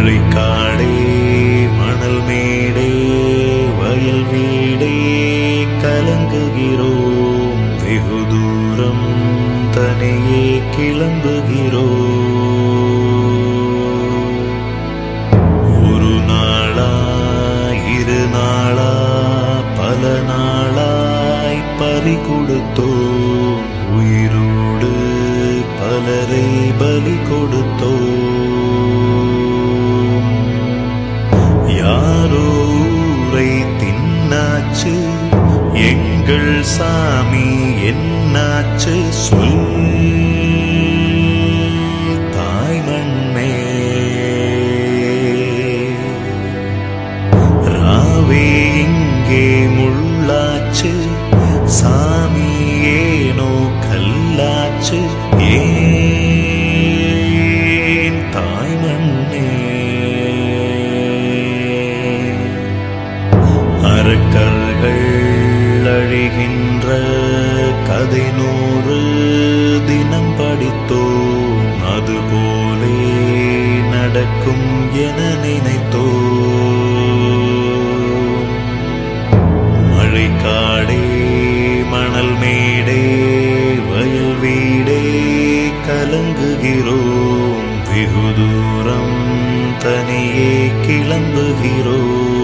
மழைக்காடே மணல் மேடே வயல் வீடே கலங்குகிறோம் வெகு தூரம் தனியே கிளம்புகிறோம் ஒரு நாளா இரு நாளா பல நாளாய் பறி கொடுத்தோம் உயிரோடு பலரை பலி கொடுத்தோம் யாரோ ஊரை தின்னாச்சு எங்கள் சாமி என்னாச்சு சொல் தாய் மண்ணே ராவே இங்கே முள்ளாச்சு சாமி ஏனோ கல்லாச்சு ஏன் தாய் மண்ணே அரக்கர்கள் அழிகின்ற கதை நூறு தினம் படித்தோம் அதுபோலே நடக்கும் என நினைத்தோம் மழைக்காடே மணல் மேடே வயல் வீடே கலங்குகிறோம் வெகு தூரம் தனியே கிளம்புகிறோம்